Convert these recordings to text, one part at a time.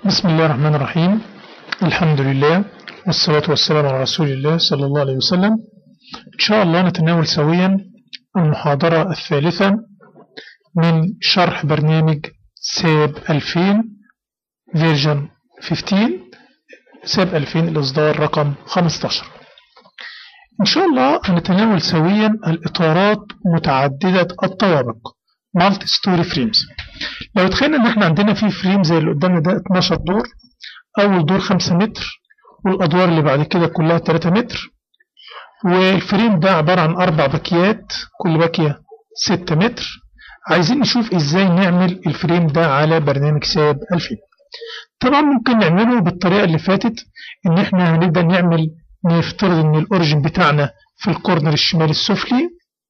بسم الله الرحمن الرحيم الحمد لله والصلاة والسلام على رسول الله صلى الله عليه وسلم إن شاء الله نتناول سويا المحاضرة الثالثة من شرح برنامج ساب 2000 فيرجن 15 ساب 2000 الإصدار رقم 15 إن شاء الله هنتناول سويا الإطارات متعددة الطوابق مالتي ستوري فريمز لو تخيلنا ان احنا عندنا في فريم زي اللي قدامنا ده 12 دور اول دور 5 متر والادوار اللي بعد كده كلها 3 متر والفريم ده عبارة عن اربع باكيات كل باكية 6 متر عايزين نشوف ازاي نعمل الفريم ده على برنامج ساب 2000 طبعا ممكن نعمله بالطريقة اللي فاتت ان احنا هنبدأ نعمل نفترض ان الاوريجن بتاعنا في الكورنر الشمالي السفلي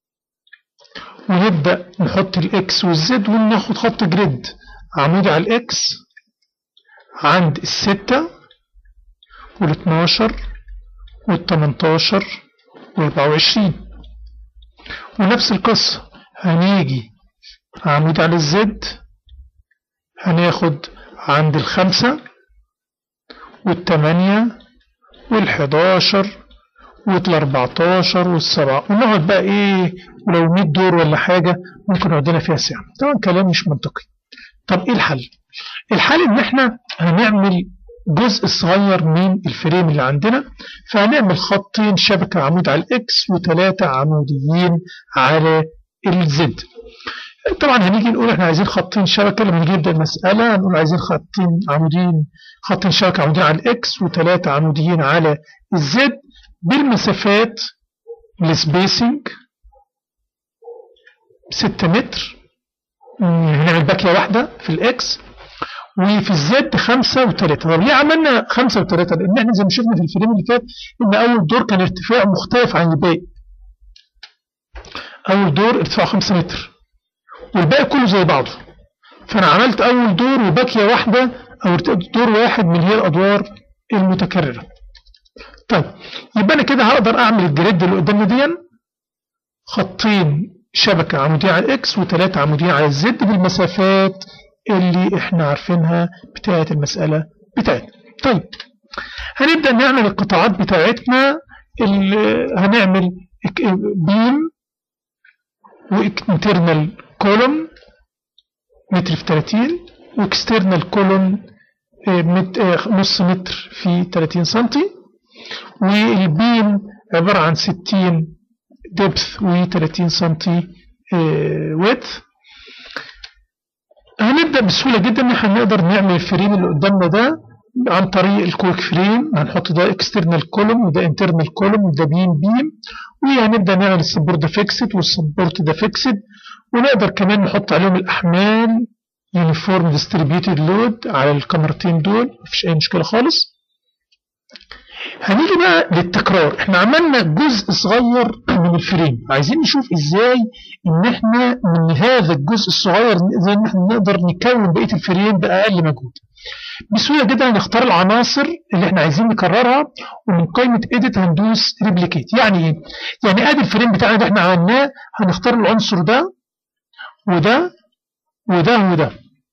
ونبدأ نحط الاكس والزد وناخد خط جريد عمودي على الاكس عند الستة والاتناشر والتمنتاشر والاربعة وعشرين ونفس القصة هنيجي عمودي على الزد هناخد عند الخمسة والتمانية والحداشر والاربعتاشر والسبعة ونقعد بقى ايه ولو 100 دور ولا حاجة ممكن نقعدنا فيها ساعة طبعا كلام مش منطقي طب ايه الحل الحل ان احنا هنعمل جزء صغير من الفريم اللي عندنا فهنعمل خطين شبكة عمود على الاكس وثلاثة عموديين على الزد طبعا هنيجي نقول احنا عايزين خطين شبكة لما نيجي نبدأ المسألة هنقول عايزين خطين عموديين خطين شبكة عموديين على الاكس وثلاثة عموديين على الزد بالمسافات السبيسنج 6 متر هنعمل باكية واحدة في الاكس وفي الزد 5 و3 طب ليه عملنا 5 و3 لان احنا زي ما شفنا في الفريم اللي فات ان اول دور كان ارتفاع مختلف عن الباقي اول دور ارتفاع 5 متر والباقي كله زي بعضه فانا عملت اول دور وباكية واحدة او دور واحد من هي الادوار المتكررة طيب يبقى انا كده هقدر اعمل الجريد اللي قدامنا دي خطين شبكة عمودية على الاكس وثلاثة عمودية على الزد بالمسافات اللي احنا عارفينها بتاعة المسألة بتاعتنا طيب هنبدأ نعمل القطاعات بتاعتنا اللي هنعمل بيم وانترنال كولوم متر في 30 واكسترنال كولوم نص متر في 30 سنتي والبيم عبارة عن 60 دبث و30 سنتي ويدث هنبدأ بسهولة جدا ان احنا نقدر نعمل الفريم اللي قدامنا ده عن طريق الكويك فريم هنحط ده اكسترنال كولوم وده انترنال كولوم وده بيم بيم وهنبدأ نعمل السبورت ده فيكسد والسبورت ده فيكسد ونقدر كمان نحط عليهم الأحمال يونيفورم ديستريبيوتد لود على الكاميرتين دول مفيش أي مشكلة خالص هنيجي بقى للتكرار احنا عملنا جزء صغير من الفريم عايزين نشوف ازاي ان احنا من هذا الجزء الصغير ازاي ان احنا نقدر نكون بقية الفريم بأقل مجهود بسهولة جدا هنختار العناصر اللي احنا عايزين نكررها ومن قائمة edit هندوس ريبليكيت يعني ايه؟ يعني ادي الفريم بتاعنا اللي احنا عملناه هنختار العنصر ده وده وده وده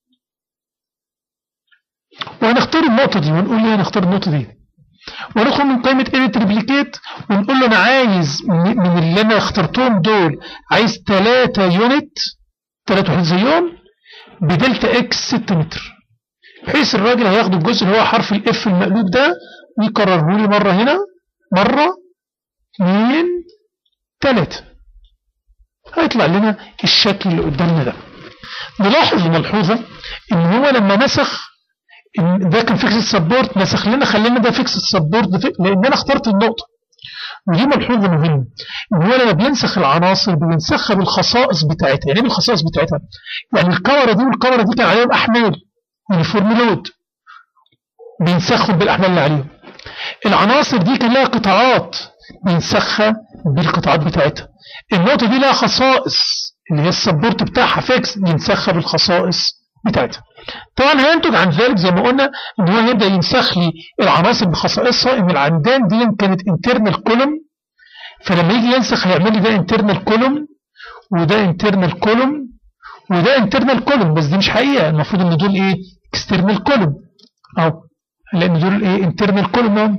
وهنختار النقطة دي ونقول ليه هنختار النقطة دي وندخل من قائمة edit ريبليكيت ونقول له أنا عايز من اللي أنا اخترتهم دول عايز 3 يونت 3 وحيد زيهم بدلتا اكس 6 متر بحيث الراجل هياخد الجزء اللي هو حرف الاف المقلوب ده ويكرره لي مرة هنا مرة اثنين ثلاثة هيطلع لنا الشكل اللي قدامنا ده نلاحظ ملحوظة ان هو لما نسخ ده كان فيكس سبورت نسخ لنا خلينا ده فيكس سبورت لان انا اخترت النقطه ودي ملحوظه مهمه ان هو لما بينسخ العناصر بينسخها بالخصائص بتاعتها يعني ايه بالخصائص بتاعتها يعني الكاميرا دي والكاميرا دي كان عليهم احمال يونيفورم لود بينسخهم بالاحمال اللي عليهم العناصر دي كان لها قطاعات بينسخها بالقطاعات بتاعتها النقطه دي لها خصائص اللي هي السبورت بتاعها فيكس ينسخها بالخصائص بتاعتها طبعا هينتج عن ذلك زي ما قلنا ان هو هيبدا ينسخ لي العناصر بخصائصها ان العمدان دي كانت انترنال كولوم فلما يجي ينسخ هيعمل لي ده انترنال كولوم وده انترنال كولوم وده انترنال كولوم بس دي مش حقيقه المفروض ان دول ايه اكسترنال كولوم اهو لان دول ايه انترنال كولوم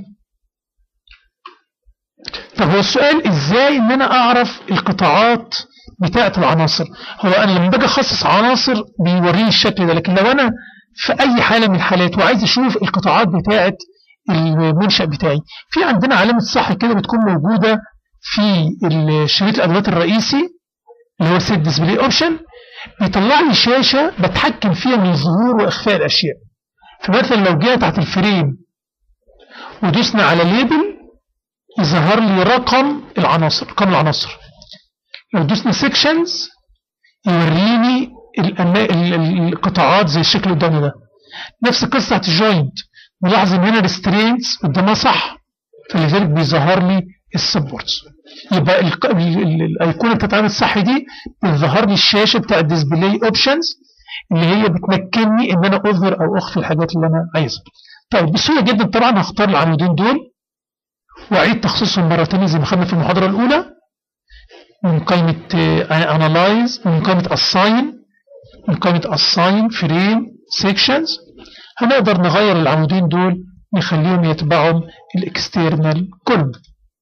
طب هو السؤال ازاي ان انا اعرف القطاعات بتاعه العناصر هو انا لما باجي اخصص عناصر بيوريني الشكل ده لكن لو انا في اي حاله من الحالات وعايز اشوف القطاعات بتاعه المنشأ بتاعي في عندنا علامة صح كده بتكون موجودة في شريط الأدوات الرئيسي اللي هو سيت ديسبلاي اوبشن بيطلع لي شاشة بتحكم فيها من ظهور وإخفاء الأشياء فمثلا لو جينا تحت الفريم ودوسنا على ليبل يظهر لي رقم العناصر رقم العناصر لو دوسنا سيكشنز يوريني القطاعات زي الشكل قدامي ده نفس القصة تحت الجوينت ملاحظ ان هنا السترينز قدامها صح فلذلك بيظهر لي السبورتس يبقى الايقونه بتاعت الصح دي بتظهر لي الشاشه بتاع الديسبلاي اوبشنز اللي هي بتمكنني ان انا اظهر او اخفي الحاجات اللي انا عايزها طيب بسهوله جدا طبعا هختار العمودين دول واعيد تخصيصهم مره ثانيه زي ما خدنا في المحاضره الاولى من قائمه انالايز من قائمه اساين من قائمه اساين فريم سيكشنز هنقدر نغير العمودين دول نخليهم يتبعوا الاكسترنال كولوم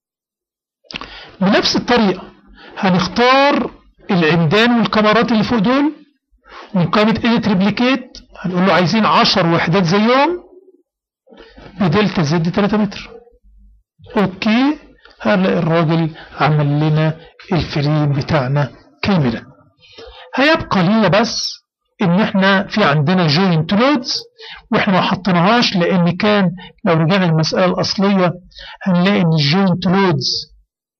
بنفس الطريقة هنختار العمدان والكاميرات اللي فوق دول من قائمة edit replicate هنقول له عايزين 10 وحدات زيهم بدلتا زد 3 متر اوكي هنلاقي الراجل عمل لنا الفريم بتاعنا كاملا هيبقى لينا بس ان احنا في عندنا joint loads واحنا ما حطيناهاش لان كان لو رجعنا المسألة الاصلية هنلاقي ان الجوينت لودز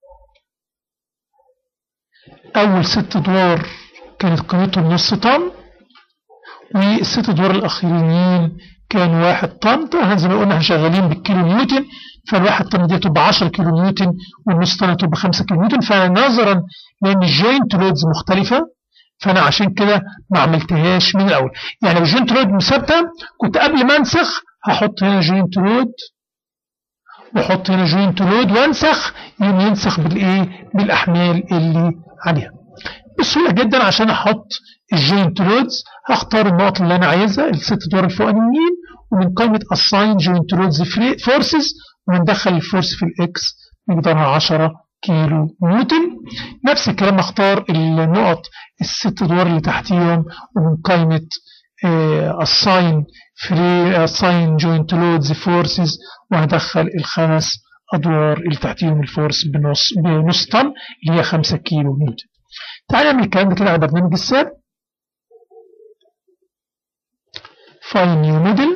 اول ست ادوار كانت قيمتهم نص طن والست ادوار الاخرين كان واحد طن طبعا زي ما قلنا احنا شغالين بالكيلو نيوتن فالواحد طن دي تبقى 10 كيلو نيوتن والنص طن تبقى 5 كيلو نيوتن فنظرا لان الجوينت لودز مختلفه فانا عشان كده ما عملتهاش من الاول يعني لو جوينت لود ثابته كنت قبل ما انسخ هحط هنا جوينت لود واحط هنا جوينت لود وانسخ يوم ينسخ بالايه بالاحمال اللي عليها بسهوله جدا عشان احط الجوينت لودز هختار النقط اللي انا عايزها الست دور الفوقانيين ومن قائمه assign joint loads forces وندخل الفورس في الاكس مقدارها 10 كيلو نيوتن نفس الكلام اختار النقط الست ادوار اللي تحتيهم ومن قائمة assign free assign joint loads forces وهدخل الخمس ادوار اللي تحتيهم الفورس بنص بنص طن اللي هي 5 كيلو نيوتن تعالى نعمل الكلام ده كده على برنامج الساب فاين نيو موديل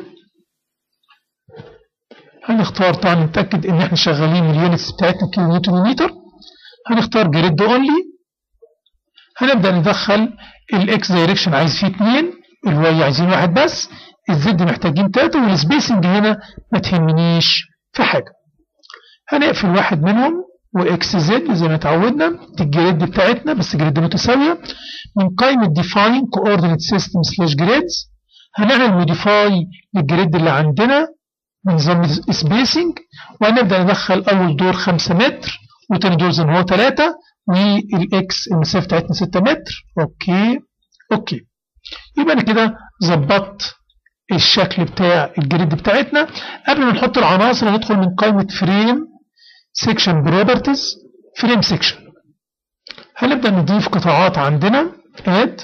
هنختار طبعا نتأكد ان احنا شغالين اليونتس بتاعتنا كيلو نيوتن متر هنختار جريد اونلي هنبدأ ندخل الاكس دايركشن عايز فيه اتنين الواي عايزين واحد بس الزد محتاجين تلاتة والسبيسنج هنا ما تهمنيش في حاجة هنقفل واحد منهم واكس زد زي ما اتعودنا دي الجريد بتاعتنا بس جريد متساوية من قائمة define coordinate system slash grids هنعمل موديفاي للجريد اللي عندنا بنظام سبيسنج وهنبدأ ندخل أول دور 5 متر وتاني دور زي ما هو 3 والاكس المسافة بتاعتنا 6 متر اوكي اوكي يبقى انا كده ظبطت الشكل بتاع الجريد بتاعتنا قبل ما نحط العناصر هندخل من قائمة فريم سيكشن بروبرتيز فريم سيكشن هنبدأ نضيف قطاعات عندنا اد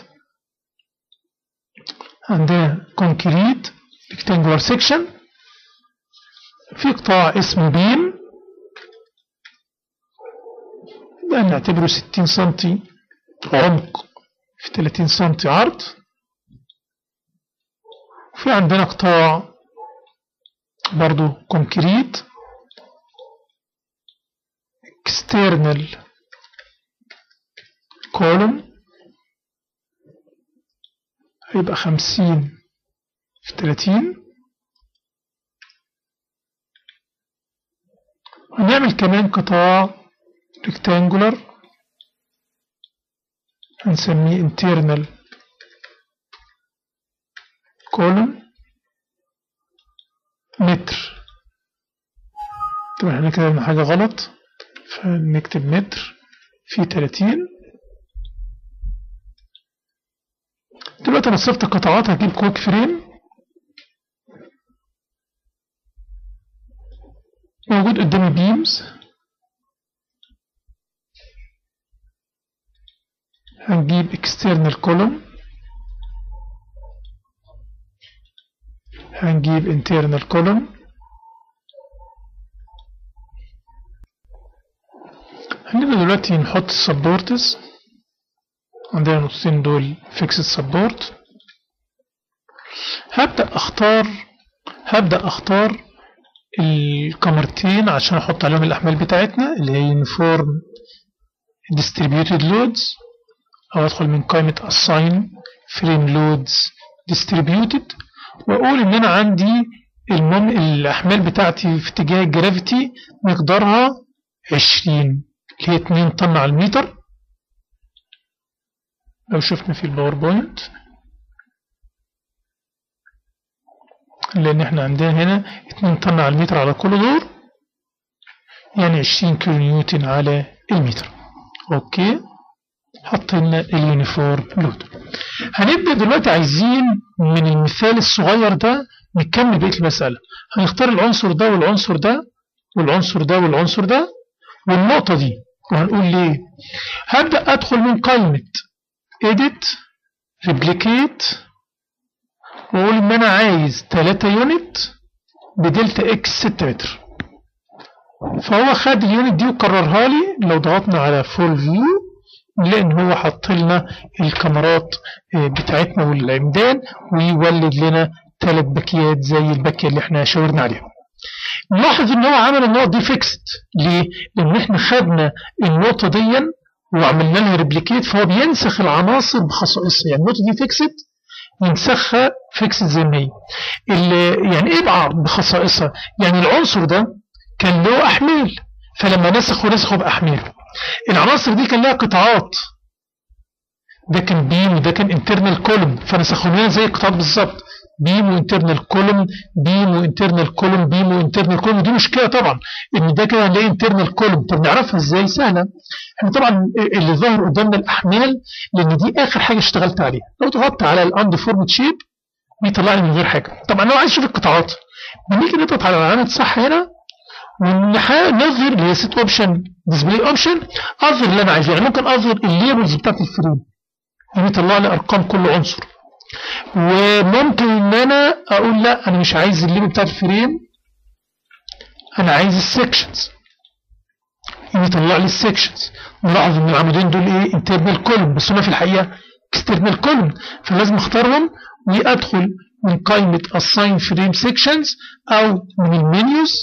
عندنا كونكريت ريكتانجولار سيكشن في قطاع اسمه بيم ده نعتبره 60 سنتي عمق في 30 سنتي عرض في عندنا قطاع برضو كونكريت external column هيبقى 50 في 30 هنعمل كمان قطاع rectangular هنسميه internal column متر طبعا احنا كتبنا حاجة غلط فنكتب متر في 30 دلوقتي انا صفت القطاعات هجيب كويك فريم موجود قدامي بيمز هنجيب external column هنجيب internal column هنبدأ دلوقتي نحط السبورتس عندنا نصين دول fixed support هبدأ اختار هبدأ اختار الكاميرتين عشان احط عليهم الاحمال بتاعتنا اللي هي uniform distributed loads او ادخل من قائمة assign frame loads distributed واقول ان انا عندي المم... الاحمال بتاعتي في اتجاه الجرافيتي مقدارها 20 اللي هي 2 طن على المتر لو شفنا في الباوربوينت لان احنا عندنا هنا 2 طن على المتر على كل دور يعني 20 كيلو نيوتن على المتر اوكي حطينا اليونيفورم لود هنبدأ دلوقتي عايزين من المثال الصغير ده نكمل بقية المسألة هنختار العنصر ده والعنصر ده والعنصر ده والعنصر ده والنقطة دي وهنقول ليه هبدأ أدخل من قائمة edit replicate واقول ان انا عايز 3 يونت بدلتا اكس 6 متر فهو خد اليونت دي وكررها لي لو ضغطنا على فول فيو نلاقي ان هو حط لنا الكاميرات بتاعتنا والعمدان ويولد لنا ثلاث باكيات زي الباكيه اللي احنا شاورنا عليها نلاحظ ان هو عمل النقط دي فيكست ليه؟ لان احنا خدنا النقطه دي وعملنا لها ريبليكيت فهو بينسخ العناصر بخصائصها يعني النقطه دي فيكست ينسخها فيكس زي ما هي يعني ايه بخصائصها يعني العنصر ده كان له احمال فلما نسخه نسخه باحمال العناصر دي كان لها قطاعات ده كان بيم وده كان انترنال كولوم فنسخهم لنا زي القطاعات بالظبط بيم وانترنال كولوم بيم وانترنال كولوم بيم وانترنال كولوم دي مشكله طبعا ان ده كده هنلاقي انترنال كولوم طب نعرفها ازاي سهله احنا طبعا اللي ظاهر قدامنا الاحمال لان دي اخر حاجه اشتغلت عليها لو ضغطت على الاند فورمت شيب بيطلع لي من غير حاجه طبعا لو عايز اشوف القطاعات بنيجي نضغط على علامه صح هنا ونظهر اللي هي سيت اوبشن ديسبلاي اوبشن اظهر اللي انا عايزه يعني ممكن اظهر الليبلز بتاعت الفريم يعني يطلع لي ارقام كل عنصر وممكن ان انا اقول لا انا مش عايز الليبل بتاعت الفريم انا عايز السكشنز يطلع لي السكشنز نلاحظ ان العمودين دول ايه انترنال كولوم بس هما في الحقيقه اكسترنال كولوم فلازم اختارهم وادخل من قائمه assign frame sections او من المنيوز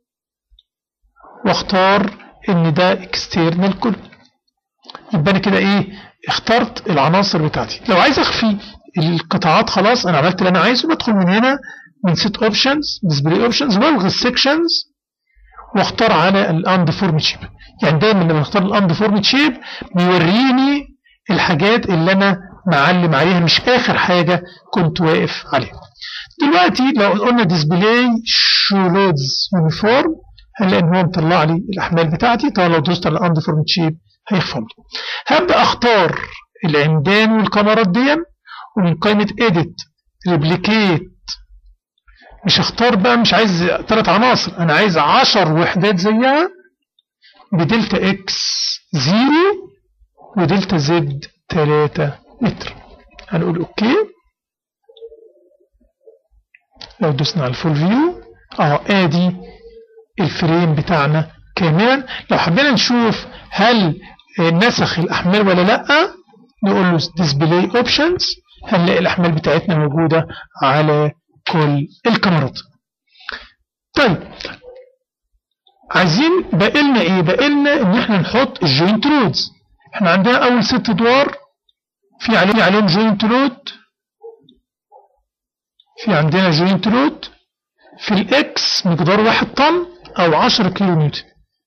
واختار ان ده اكسترنال كولوم يبقى انا كده ايه اخترت العناصر بتاعتي لو عايز اخفي القطاعات خلاص انا عملت اللي انا عايزه بدخل من هنا من سيت اوبشنز ديسبلاي اوبشنز والغي السكشنز واختار على الاند فورم شيب يعني دايما لما اختار الاند فورم شيب بيوريني الحاجات اللي انا معلم عليها مش اخر حاجه كنت واقف عليها دلوقتي لو قلنا ديسبلاي شو لودز يونيفورم هنلاقي ان هو مطلع لي الاحمال بتاعتي طبعا لو دوست على الاند فورم شيب هيخفض لي هبدا اختار العمدان والكاميرات دي ومن قائمه edit replicate مش هختار بقى مش عايز ثلاث عناصر انا عايز 10 وحدات زيها بدلتا اكس 0 ودلتا زد 3 متر هنقول اوكي لو دوسنا على الفول فيو اه ادي الفريم بتاعنا كمان لو حبينا نشوف هل نسخ الاحمال ولا لا نقول له display options هنلاقي الاحمال بتاعتنا موجوده على كل الكاميرات طيب عايزين بقلنا ايه بقلنا ان احنا نحط الجوينت لودز احنا عندنا اول ست ادوار في عليهم عليهم جوينت لود في عندنا جوينت لود في الاكس مقدار واحد طن او 10 كيلو نيوتن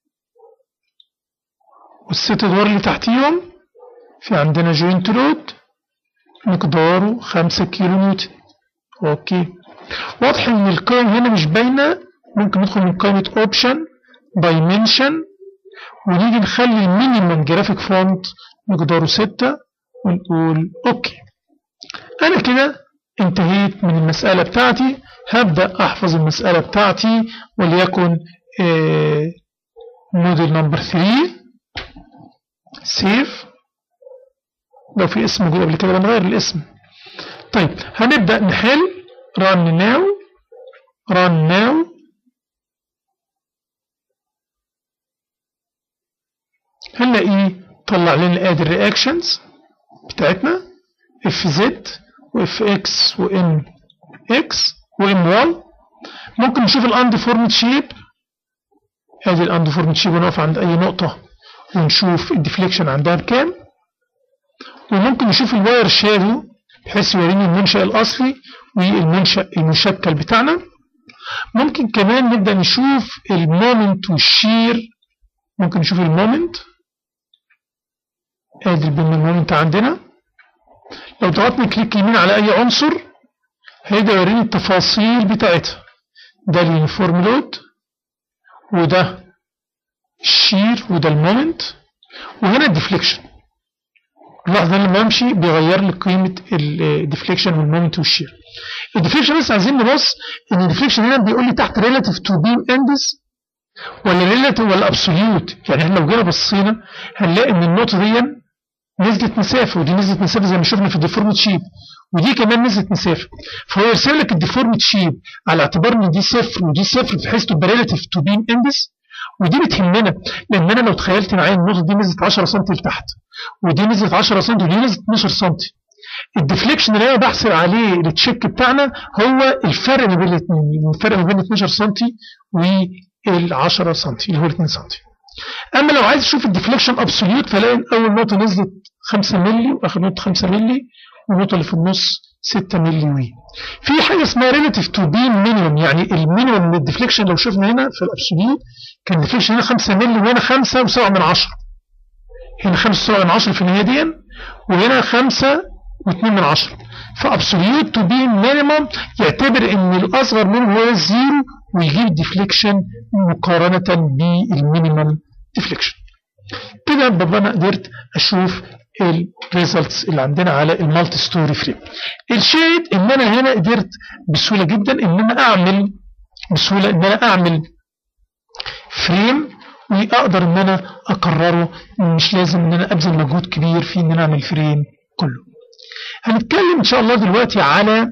والست ادوار اللي تحتيهم في عندنا جوينت لود مقداره 5 كيلو نيوتن اوكي واضح ان القيم هنا مش باينه ممكن ندخل من قائمه اوبشن دايمنشن ونيجي نخلي المينيمم جرافيك فونت مقداره 6 ونقول اوكي انا كده انتهيت من المسألة بتاعتي هبدأ احفظ المسألة بتاعتي وليكن موديل نمبر 3 سيف لو في اسم موجود قبل كده بنغير الاسم طيب هنبدأ نحل run now run now هنلاقيه طلع لنا ادي الرياكشنز بتاعتنا اف زد واف اكس وام اكس وام واي ممكن نشوف الانديفورمد شيب ادي الانديفورمد شيب ونقف عند اي نقطة ونشوف الديفليكشن عندها بكام وممكن نشوف الواير شادو بحيث يوريني المنشأ الأصلي والمنشأ المشكل بتاعنا ممكن كمان نبدأ نشوف المومنت والشير ممكن نشوف المومنت ادي البن المومنت عندنا لو ضغطنا كليك يمين على اي عنصر هيبدأ يوريني التفاصيل بتاعتها ده اليونيفورم لود وده الشير وده المومنت وهنا الديفليكشن اللحظة لما امشي بيغير لي قيمة الديفليكشن والمومنت والشير الديفليكشن بس عايزين نبص ان الديفليكشن هنا بيقول لي تحت ريلاتيف تو بيم اندس ولا ريلاتيف ولا ابسوليوت يعني احنا لو جينا بصينا هنلاقي ان النقطة دي نزلت مسافة ودي نزلت مسافة زي ما شفنا في الديفورمت شيب ودي كمان نزلت مسافة فهو يرسل لك الديفورمت شيب على اعتبار ان دي صفر ودي صفر بحيث تبقى ريلاتيف تو بيم اندس ودي بتهمنا لان انا لو تخيلت معايا النقطة دي نزلت 10 سم لتحت ودي نزلت 10 سم ودي نزلت 12 سم الديفليكشن اللي انا بحسب عليه التشيك بتاعنا هو الفرق ما بين الاثنين الفرق ما بين 12 سم وال 10 سم اللي هو 2 سم اما لو عايز اشوف الديفليكشن ابسوليوت فلاقي اول نقطه نزلت 5 مللي واخر نقطه 5 مللي والنقطه اللي في النص 6 مللي وي في حاجه اسمها ريلاتيف تو بيم مينيمم يعني المينيمم من الديفليكشن لو شفنا هنا في الابسوليوت كان الديفليكشن هنا 5 مللي وهنا 5 و7 من 10 هنا 5 و7 من 10 في النهايه دي وهنا 5 و2 من 10 فابسوليوت تو بيم مينيمم يعتبر ان الاصغر منه هو الزيرو ويجيب ديفليكشن مقارنه بالمينيمم ديفليكشن كده بابا انا قدرت اشوف الريزلتس اللي عندنا على المالتي ستوري فريم الشاهد ان انا هنا قدرت بسهوله جدا ان انا اعمل بسهوله ان انا اعمل فريم واقدر ان انا اكرره مش لازم ان انا ابذل مجهود كبير في ان انا اعمل فريم كله هنتكلم ان شاء الله دلوقتي على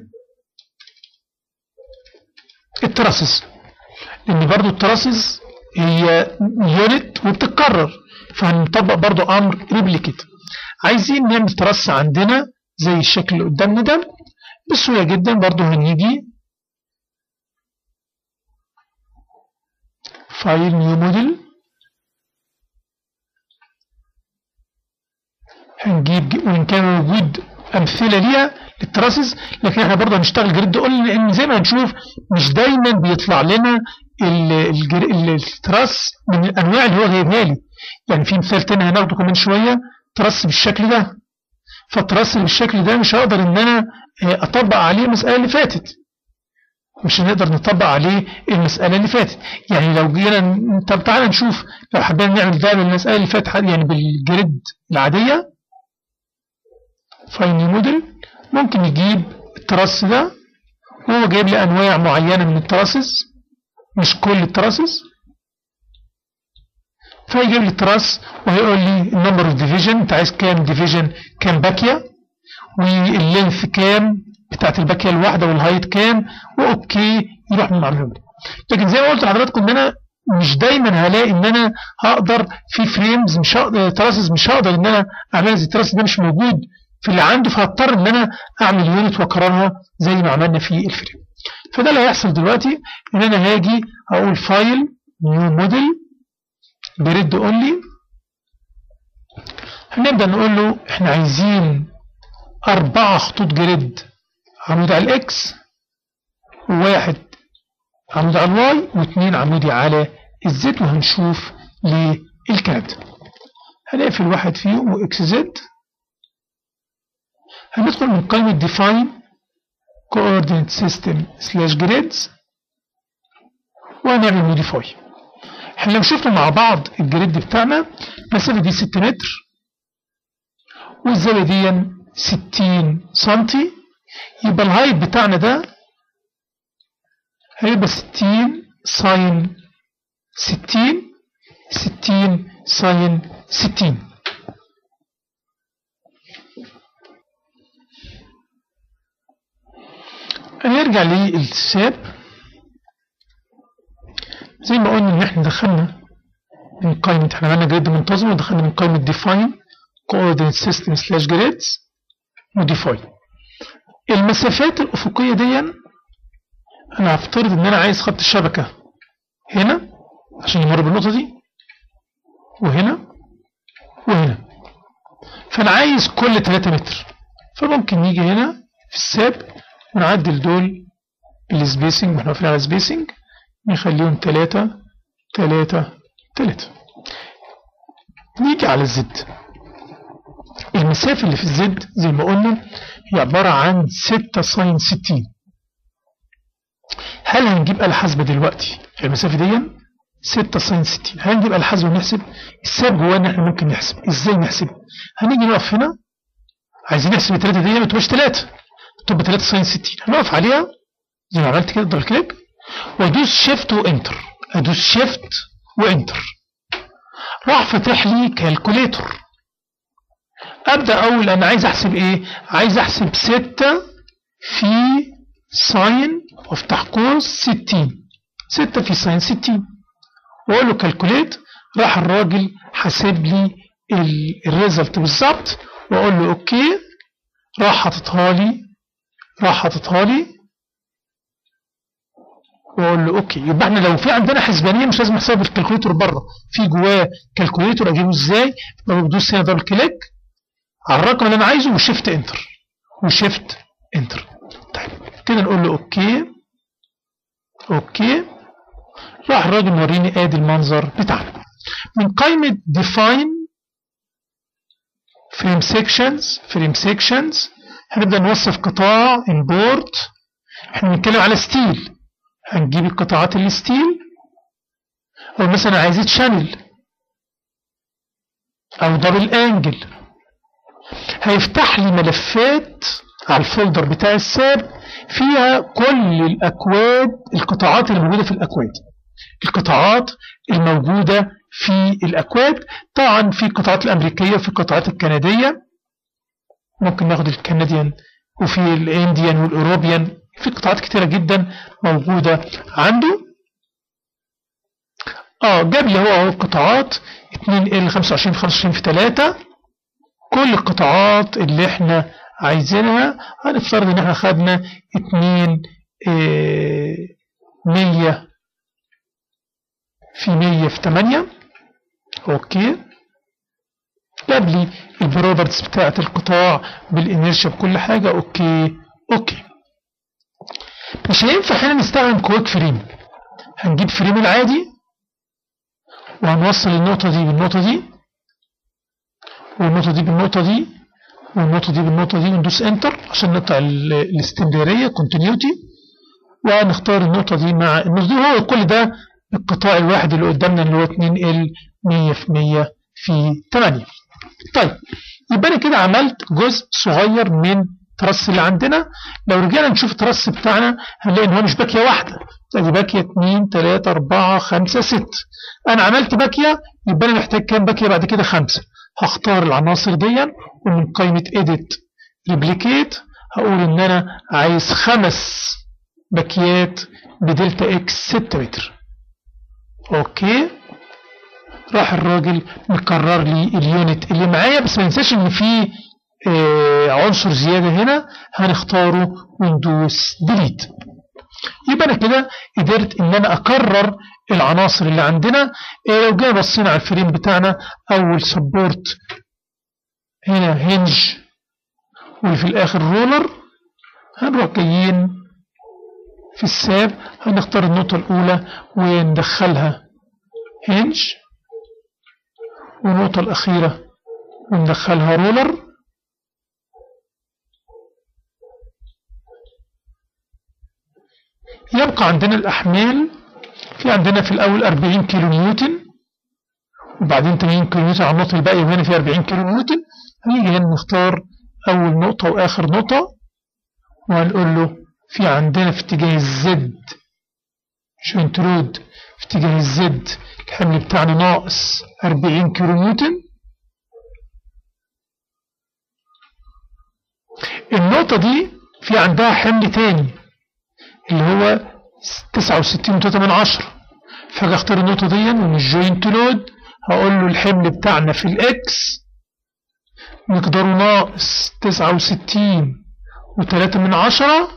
التراسز لان برضو التراسز هي يونت وبتتكرر فهنطبق برضو امر ريبليكيت عايزين نعمل ترس عندنا زي الشكل اللي قدامنا ده بسهوله جدا برضو هنيجي فايل نيو موديل هنجيب وان كان موجود امثله ليها للتراسز لكن احنا برضه هنشتغل جريد قلنا لان زي ما هنشوف مش دايما بيطلع لنا التراس من الانواع اللي هو جايبها لي يعني في مثال تاني هناخده كمان شويه ترس بالشكل ده فالترس بالشكل ده مش هقدر ان انا اطبق عليه المساله اللي فاتت مش هنقدر نطبق عليه المسألة اللي فاتت يعني لو جينا طب تعالى نشوف لو حبينا نعمل ده بالمسألة اللي فاتت يعني بالجريد العادية فاين موديل ممكن يجيب الترس ده وهو جايب لي انواع معينة من التراسز مش كل التراسز فيجيب لي التراس وهيقول لي النمبر اوف ديفيجن انت عايز كام ديفيجن كام باكيه واللينث كام بتاعت الباكيه الواحده والهايت كام واوكي يروح من المعلومه لكن زي ما قلت لحضراتكم ان انا مش دايما هلاقي ان انا هقدر في فريمز مش هقدر تراسز مش هقدر ان انا اعملها زي التراس ده مش موجود في اللي عنده فهضطر ان انا اعمل يونت واكررها زي ما عملنا في الفريم فده اللي هيحصل دلوقتي ان انا هاجي اقول فايل نيو موديل بريد اونلي هنبدا نقول له احنا عايزين اربعه خطوط جريد عمود على الاكس وواحد عمود على الواي واثنين عمودي على الزد وهنشوف ليه الكلام ده هنقفل واحد فيهم واكس زد هندخل من قائمة define coordinate system slash grids وهنعمل modify احنا لو شفنا مع بعض الجريد بتاعنا المسافة دي 6 متر والزاوية دي 60 سنتي يبقى الهايت بتاعنا ده هيبقى 60 ساين 60 60 ساين 60 هنرجع للساب زي ما قلنا ان احنا دخلنا من قائمة احنا عملنا جريد منتظم ودخلنا من قائمة define coordinate system slash grids modify المسافات الأفقية دي أنا هفترض إن أنا عايز خط الشبكة هنا عشان يمر بالنقطة دي وهنا وهنا فأنا عايز كل 3 متر فممكن نيجي هنا في الساب ونعدل دول بالسبيسنج واحنا واقفين على سبيسنج نخليهم 3 3 3 نيجي على الزد المسافة اللي في الزد زي ما قلنا هي عبارة عن 6 ساين 60 هل هنجيب آلة حاسبة دلوقتي المسافة دي 6 ساين 60 هنجيب آلة حاسبة ونحسب الساب جوانا احنا ممكن نحسب ازاي نحسب هنيجي نقف هنا عايزين نحسب التلاتة دي ما تبقاش 3 تبقى 3 ساين 60 هنقف عليها زي ما عملت كده دبل كليك وادوس شيفت وانتر ادوس شيفت وانتر راح فاتح لي كالكوليتور ابدا اقول انا عايز احسب ايه عايز احسب 6 في ساين وافتح قوس 60 6 في ساين 60 واقول له كالكوليت راح الراجل حاسب لي الريزلت بالظبط واقول له اوكي راح حاططها لي راح حاططها لي واقول له اوكي يبقى احنا لو في عندنا حسبانيه مش لازم احسبها بالكالكوليتور بره في جواه كالكوليتور اجيبه ازاي بدوس هنا دبل كليك على الرقم اللي انا عايزه وشيفت انتر وشيفت انتر طيب كده نقول له اوكي اوكي راح الراجل موريني ادي المنظر بتاعنا من قائمه define frame sections frame sections هنبدا نوصف قطاع import احنا بنتكلم على ستيل هنجيب القطاعات الستيل او مثلا عايز تشانل او دبل انجل هيفتح لي ملفات على الفولدر بتاع الساب فيها كل الاكواد القطاعات اللي موجوده في الاكواد القطاعات الموجوده في الاكواد طبعا في القطاعات الامريكيه وفي القطاعات الكنديه ممكن ناخد الكنديان وفي الانديان والاوروبيان في قطاعات كتيرة جدا موجودة عنده اه جاب لي هو اهو القطاعات 2 ال 25 في 25 في 3 كل القطاعات اللي احنا عايزينها هنفترض ان احنا خدنا 2 اه 100 في 100 في 8 اوكي جاب لي البروبرتس بتاعت القطاع بالانيرشيا بكل حاجة اوكي اوكي مش هينفع هنا نستخدم كويك فريم هنجيب فريم العادي وهنوصل النقطة دي بالنقطة دي والنقطة دي بالنقطة دي والنقطة دي بالنقطة دي وندوس انتر عشان نقطع الاستمرارية كونتينيوتي وهنختار النقطة دي مع النقطة دي هو كل ده القطاع الواحد اللي قدامنا اللي هو 2 ال 100 في 100 في 8 طيب يبقى انا كده عملت جزء صغير من الترس اللي عندنا لو رجعنا نشوف الترس بتاعنا هنلاقي ان هو مش باكيه واحده ادي باكيه 2 3 4 5 6 انا عملت باكيه يبقى انا محتاج كام باكيه بعد كده 5 هختار العناصر دي ومن قائمه edit replicate هقول ان انا عايز خمس باكيات بدلتا اكس 6 متر اوكي راح الراجل مكرر لي اليونت اللي معايا بس ما ننساش ان في آه عنصر زيادة هنا هنختاره وندوس ديليت يبقى انا كده قدرت ان انا اكرر العناصر اللي عندنا آه لو جينا بصينا على الفريم بتاعنا اول سبورت هنا هنج وفي الاخر رولر هنروح جايين في الساب هنختار النقطة الاولى وندخلها هنج والنقطة الاخيرة وندخلها رولر يبقى عندنا الأحمال في عندنا في الأول 40 كيلو نيوتن وبعدين 80 كيلو نيوتن على النقطة الباقية وهنا في 40 كيلو نيوتن هنيجي هنا نختار أول نقطة وآخر نقطة وهنقول له في عندنا في اتجاه الزد شو انترود في اتجاه الزد الحمل بتاعنا ناقص 40 كيلو نيوتن النقطة دي في عندها حمل تاني اللي هو 69.3 من عشرة فاجي اختار النقطة دي ومن الجوينت لود هقول له الحمل بتاعنا في الاكس مقداره ناقص 69 و3 من عشرة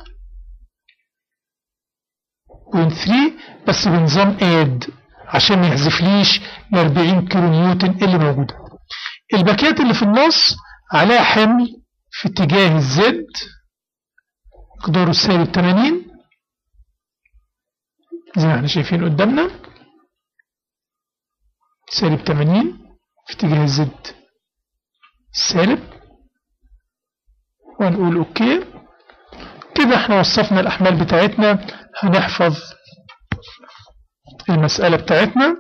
بوينت 3 بس بنظام اد عشان ما يحذفليش ال 40 كيلو نيوتن اللي موجوده الباكيات اللي في النص عليها حمل في اتجاه الزد مقداره سالب 80 زي ما احنا شايفين قدامنا سالب 80 في اتجاه الزد سالب ونقول اوكي كده احنا وصفنا الاحمال بتاعتنا هنحفظ المسألة بتاعتنا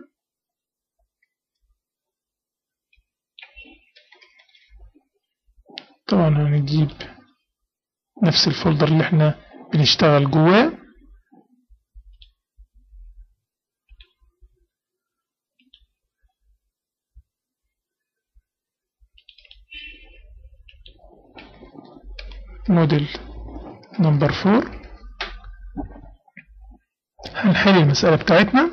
طبعا هنجيب نفس الفولدر اللي احنا بنشتغل جواه موديل نمبر فور هنحل المسألة بتاعتنا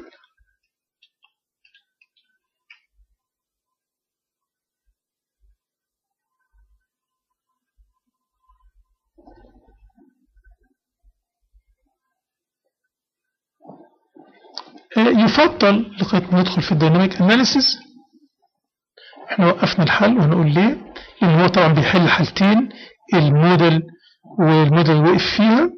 يفضل لغاية ما ندخل في الديناميك اناليسيس احنا وقفنا الحل وهنقول ليه لان هو طبعا بيحل حالتين الموديل والموديل وقف فيها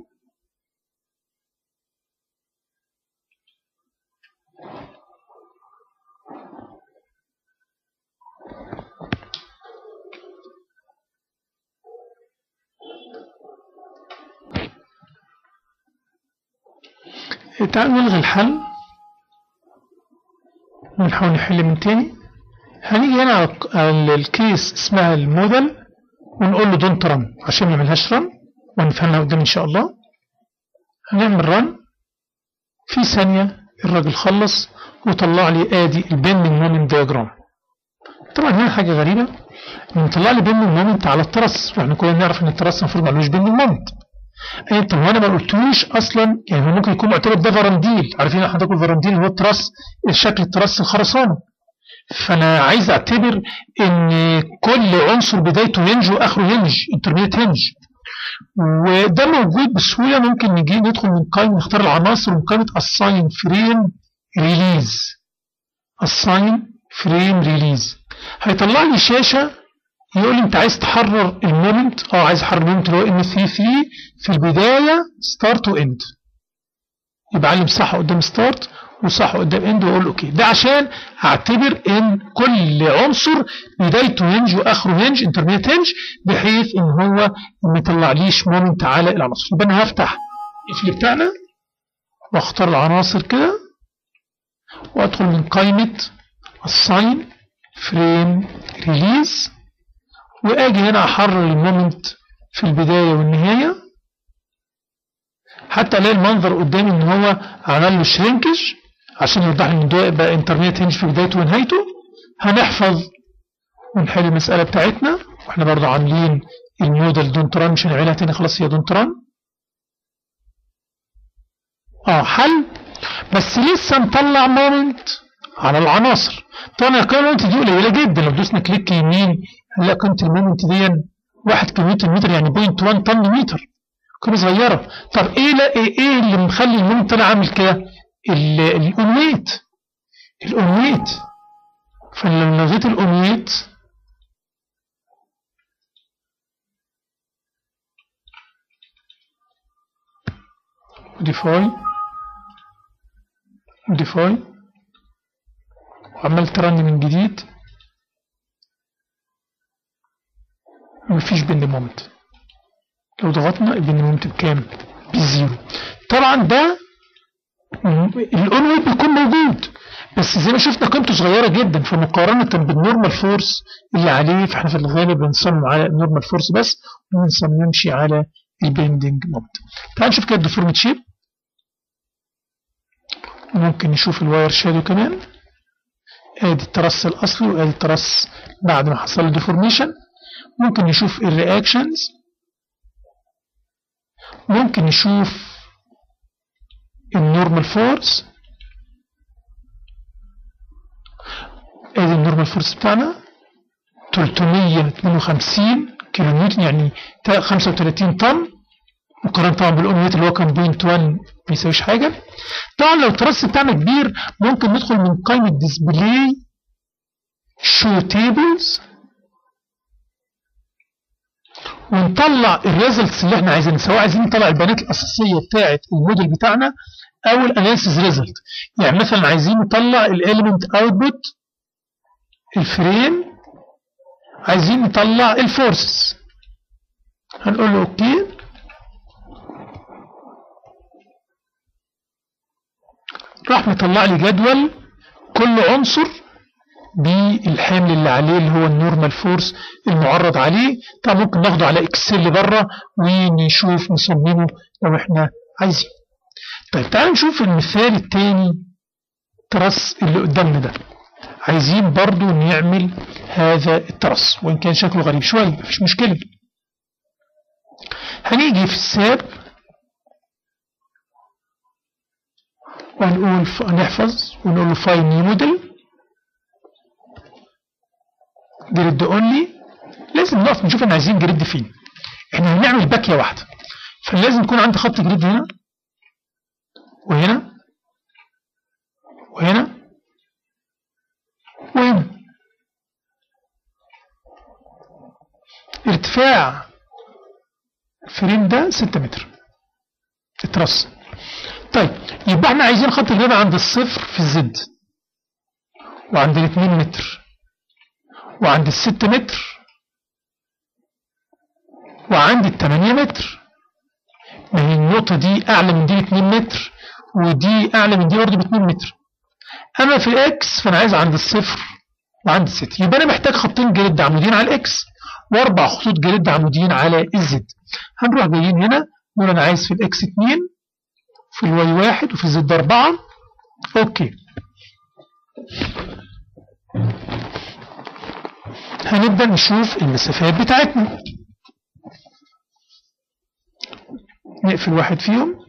تعال نلغي الحل ونحاول نحل من تاني هنيجي هنا على الكيس اسمها الموديل ونقول له دونت رن عشان ما نعملهاش رن ونفهمها قدام ان شاء الله هنعمل رن في ثانية الراجل خلص وطلع لي ادي البيندنج مومنت دياجرام طبعا هنا حاجة غريبة انه طلع لي بيندنج مومنت على الترس واحنا كلنا نعرف ان الترس المفروض معلوش بيندنج مومنت ايه طب وانا ما قلتلوش اصلا يعني هو ممكن يكون معتبر ده فرانديل عارفين حضرتك الفرانديل هو التراس شكل التراس الخرسانه فانا عايز اعتبر ان كل عنصر بدايته هنج واخره هنج انترميت هنج وده موجود بسهوله ممكن نجي ندخل من قائمه نختار العناصر من قائمه assign فريم ريليز assign فريم ريليز هيطلع لي شاشه يقول لي انت عايز تحرر المومنت اه عايز احرر المومنت اللي هو ام 3 3 في البدايه ستارت واند يبقى علم صح قدام ستارت وصح قدام اند واقول اوكي ده عشان اعتبر ان كل عنصر بدايته هنج واخره هنج انترميت هنج بحيث ان هو ما يطلعليش مومنت على العناصر يبقى انا هفتح القفل بتاعنا واختار العناصر كده وادخل من قائمه assign frame release واجي هنا احرر المومنت في البداية والنهاية حتى الاقي المنظر قدامي ان هو عمل له شرينكج عشان يوضح لي ان ده يبقى انترنت هنج في بدايته ونهايته هنحفظ ونحل المسألة بتاعتنا واحنا برضه عاملين الموديل دونت ران مش هنعملها تاني خلاص هي دونت ران اه حل بس لسه مطلع مومنت على العناصر طبعا الكومنت دي قليله جدا لو دوسنا كليك يمين هنلاقي قيمه المومنت دي 1 كيلومتر متر يعني 0.1 طن متر قيمه صغيره طب ايه لا ايه, إيه اللي مخلي المومنت انا عامل كده الاونويت الاونويت فلو لغيت الاونويت موديفاي موديفاي وعمال ترن من جديد مفيش بند مومنت لو ضغطنا البند مومنت بكام بزيرو طبعا ده الاونويت بيكون موجود بس زي ما شفنا قيمته صغيرة جدا فمقارنة بالنورمال فورس اللي عليه فاحنا في الغالب بنصمم على النورمال فورس بس وما بنصممش على البندنج مومنت تعال نشوف كده الديفورمت شيب ممكن نشوف الواير شادو كمان ادي الترس الاصلي وادي الترس بعد ما حصل له ديفورميشن ممكن نشوف الرياكشنز ممكن نشوف النورمال فورس ادي النورمال فورس بتاعنا 352 كيلو نيوتن يعني 35 طن مقارنة طبعا بالاونيت اللي هو كان بوينت 1 ما يساويش حاجة طبعا لو الترس بتاعنا كبير ممكن ندخل من قائمة ديسبلاي شو تيبلز ونطلع الريزلتس اللي احنا عايزينها سواء عايزين نطلع البيانات الاساسيه بتاعه الموديل بتاعنا او الاناليسيز ريزلت يعني مثلا عايزين نطلع الاليمنت اوتبوت الفريم عايزين نطلع الفورس هنقول له اوكي راح مطلع لي جدول كل عنصر بالحمل اللي عليه اللي هو النورمال فورس المعرض عليه طبعا ممكن ناخده على اكسل بره ونشوف نصممه لو احنا عايزين طيب تعالوا نشوف المثال الثاني ترس اللي قدامنا ده عايزين برضو نعمل هذا الترس وإن كان شكله غريب شوية مفيش مشكلة هنيجي في الساب ونقول نحفظ ونقول له فايل نيو موديل جريد اونلي لازم نقف نشوف احنا عايزين جريد فين احنا هنعمل باكيه واحده فلازم يكون عندي خط جريد هنا وهنا وهنا وهنا ارتفاع الفريم ده 6 متر الترس طيب يبقى احنا عايزين خط الجريد عند الصفر في الزد وعند ال 2 متر وعند الست متر وعند التمانية متر ما هي النقطة دي أعلى من دي باتنين متر ودي أعلى من دي برضه باتنين متر أما في الإكس فأنا عايز عند الصفر وعند الست يبقى أنا محتاج خطين جريد عمودين على الإكس وأربع خطوط جريد عمودين على الزد هنروح جايين هنا نقول أنا عايز في الإكس اتنين في الواي واحد وفي الزد أربعة أوكي هنبدأ نشوف المسافات بتاعتنا نقفل واحد فيهم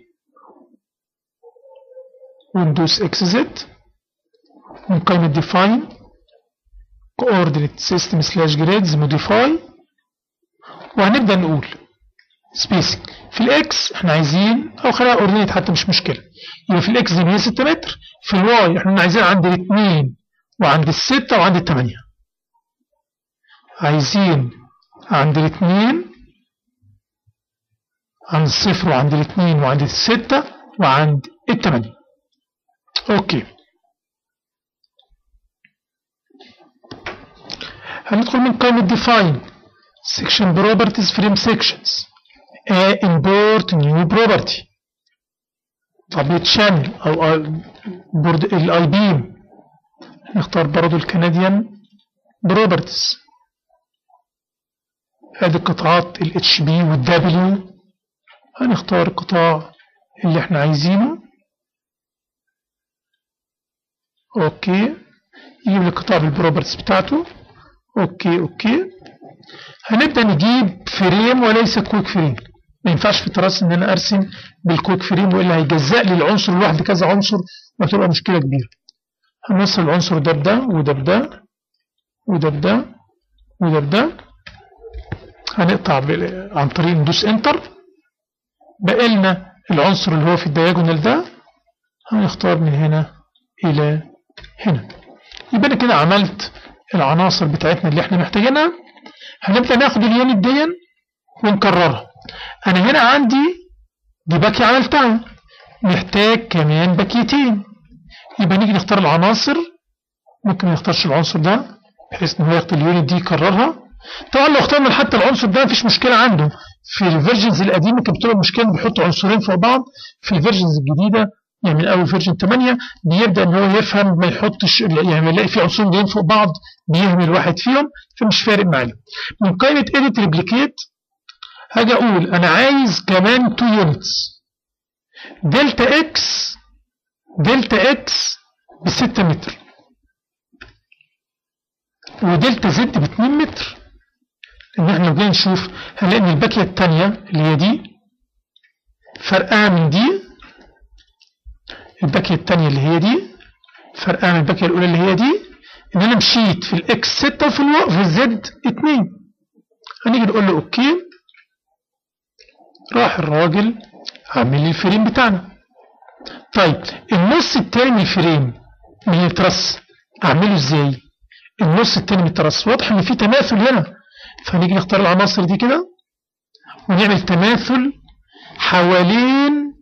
وندوس اكس زد ونقيم define coordinate system slash grids modify وهنبدأ نقول spacing في الاكس احنا عايزين او خليها اوردينيت حتى مش مشكلة يبقى في الاكس دي 106 متر في الواي احنا عايزين عند الاثنين وعند الستة وعند الثمانية عايزين عند الاثنين عند الصفر وعند الاثنين وعند الستة وعند التمانية اوكي هندخل من قائمة define section properties frame sections a import new property طبيعة channel او بورد الاي بيم نختار برضو الكنديان properties ادي القطاعات ال HB وال W هنختار القطاع اللي احنا عايزينه اوكي يجيب لي القطاع بالبروبرتيز بتاعته اوكي اوكي هنبدأ نجيب فريم وليس كويك فريم ما ينفعش في التراس ان انا ارسم بالكويك فريم والا هيجزأ لي العنصر الواحد كذا عنصر وهتبقى مشكلة كبيرة هنوصل العنصر ده بده وده بده وده بده وده بده هنقطع عن طريق ندوس انتر بقى لنا العنصر اللي هو في الدياجونال ده هنختار من هنا الى هنا يبقى انا كده عملت العناصر بتاعتنا اللي احنا محتاجينها هنبدأ ناخد اليونت دي ونكررها انا هنا عندي دي باكية عملتها محتاج كمان باكيتين يبقى نيجي نختار العناصر ممكن ما نختارش العنصر ده بحيث ان هو ياخد اليونت دي يكررها طبعا لو اخترنا حتى العنصر ده مفيش مشكلة عنده في الفيرجنز القديمة كانت بتبقى مشكلة بيحط عنصرين فوق بعض في الفيرجنز الجديدة يعني من اول فيرجن 8 بيبدا ان هو يفهم ما يحطش يعني يلاقي في عنصرين جايين فوق بعض بيهمل واحد فيهم فمش فارق معايا من قائمه edit ريبليكيت هاجي اقول انا عايز كمان 2 يونتس دلتا اكس دلتا اكس ب 6 متر ودلتا زد ب 2 متر ان احنا لو جينا نشوف هنلاقي ان الباكيه الثانيه اللي هي دي فرقها من دي الباكيه الثانيه اللي هي دي فرقها من الباكيه الاولى اللي هي دي ان انا مشيت في الاكس 6 وفي الو... في الزد 2 هنيجي نقول له اوكي راح الراجل عامل لي الفريم بتاعنا طيب النص التاني من الفريم من الترس اعمله ازاي النص التاني من الترس واضح ان في تماثل هنا فهنيجي نختار العناصر دي كده ونعمل تماثل حوالين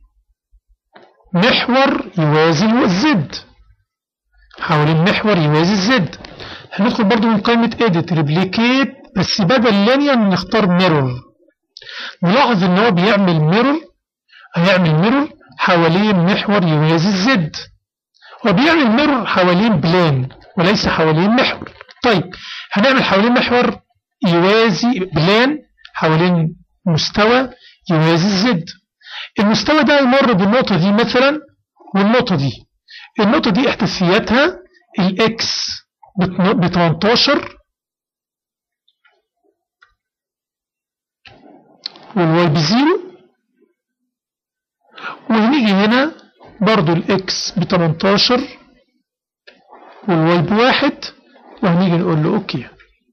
محور يوازي الزد حوالين محور يوازي الزد هندخل برضو من قائمة edit replicate بس بدل لينير نختار mirror نلاحظ ان هو بيعمل mirror هيعمل mirror حوالين محور يوازي الزد هو بيعمل mirror حوالين بلان وليس حوالين محور طيب هنعمل حوالين محور يوازي بلان حوالين مستوى يوازي الزد المستوى ده يمر بالنقطة دي مثلا والنقطة دي النقطة دي احداثياتها الاكس ب 18 والواي بزيرو وهنيجي هنا برضو الاكس ب 18 والواي بواحد وهنيجي نقول له اوكي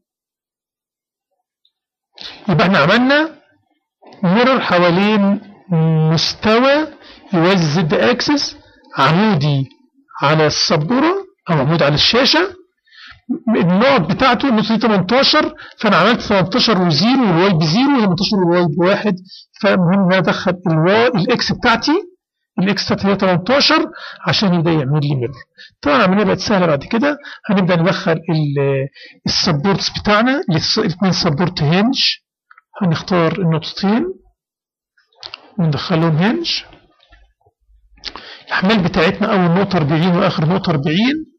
يبقى احنا عملنا مرر حوالين مستوى يوازي الزد اكسس عمودي على السبورة او عمود على الشاشة النقط بتاعته النقطة دي 18 فانا عملت 18 وزيرو والواي بزيرو 18 والواي بواحد فالمهم ان انا ادخل الواي الاكس بتاعتي الاكس بتاعتي هي 18 عشان يبدا يعمل لي ميرور طبعا العمليه بقت سهله بعد كده هنبدا ندخل السبورتس بتاعنا الاثنين سبورت هنج هنختار النقطتين وندخلهم هنج الأحمال بتاعتنا أول نقطة 40 وآخر نقطة 40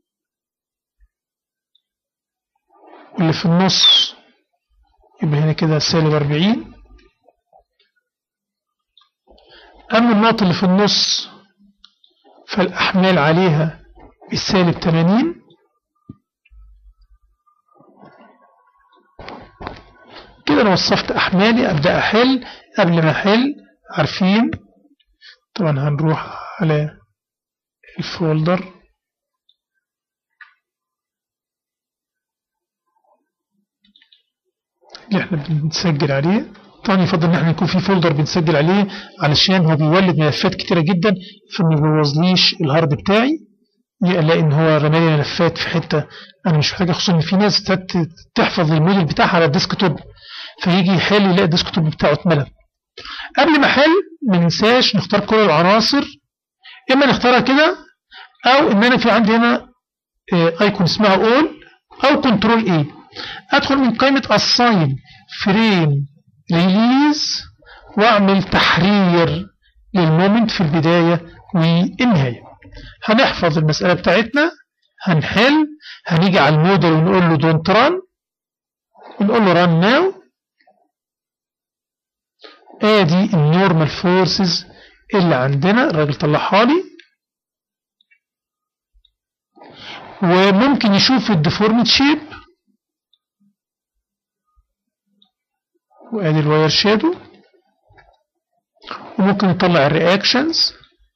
واللي في النص يبقى هنا كده سالب 40 أما النقطة اللي في النص فالأحمال عليها بالسالب 80 كده أنا وصفت أحمالي أبدأ أحل قبل ما أحل عارفين طبعا هنروح على الفولدر اللي احنا بنسجل عليه طبعا يفضل ان احنا يكون في فولدر بنسجل عليه علشان هو بيولد ملفات كتيرة جدا فما يبوظليش الهارد بتاعي الاقي ان هو رمالي ملفات في حتة انا مش محتاجها خصوصا ان في ناس تحفظ الموديل بتاعها على الديسكتوب فيجي يحل يلاقي الديسكتوب بتاعه اتملى قبل ما احل ما ننساش نختار كل العناصر اما نختارها كده او ان انا في عندي هنا ايكون اسمها اول او كنترول اي ادخل من قائمة assign فريم ريليز واعمل تحرير للمومنت في البداية والنهاية هنحفظ المسألة بتاعتنا هنحل هنيجي على الموديل ونقول له دونت ران ونقول له ران ناو ادي النورمال فورسز اللي عندنا الراجل طلعها لي وممكن يشوف الديفورمد شيب وادي الواير شادو وممكن يطلع الرياكشنز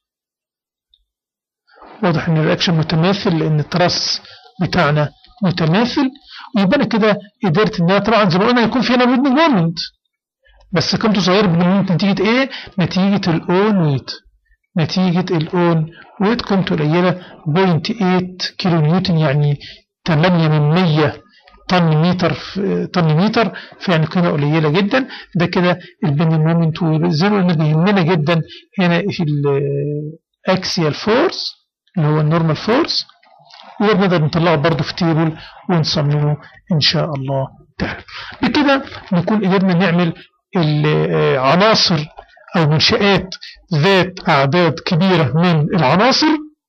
واضح ان الرياكشن متماثل لان التراس بتاعنا متماثل ويبقى انا كده قدرت ان انا طبعا زي ما قلنا يكون في هنا مومنت بس قيمته صغيره بالمومنت نتيجه ايه؟ نتيجه الاون ويت نتيجه الاون ويت قيمته قليله 0.8 كيلو نيوتن يعني 8 من 100 طن متر طن متر فيعني قيمة قليلة جدا ده كده البند مومنت وزي ما قلنا بيهمنا جدا هنا في الاكسيال فورس اللي هو النورمال فورس وده بنقدر نطلعه برضه في تيبل ونصممه ان شاء الله تعالى بكده نكون قدرنا نعمل العناصر او منشآت ذات اعداد كبيرة من العناصر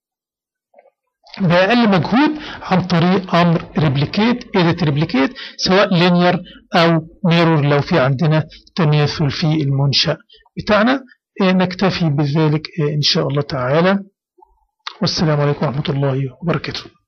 بأقل مجهود عن طريق أمر ريبليكيت إيديت ريبليكيت سواء لينير أو ميرور لو في عندنا تماثل في المنشأ بتاعنا نكتفي بذلك إن شاء الله تعالى والسلام عليكم ورحمة الله وبركاته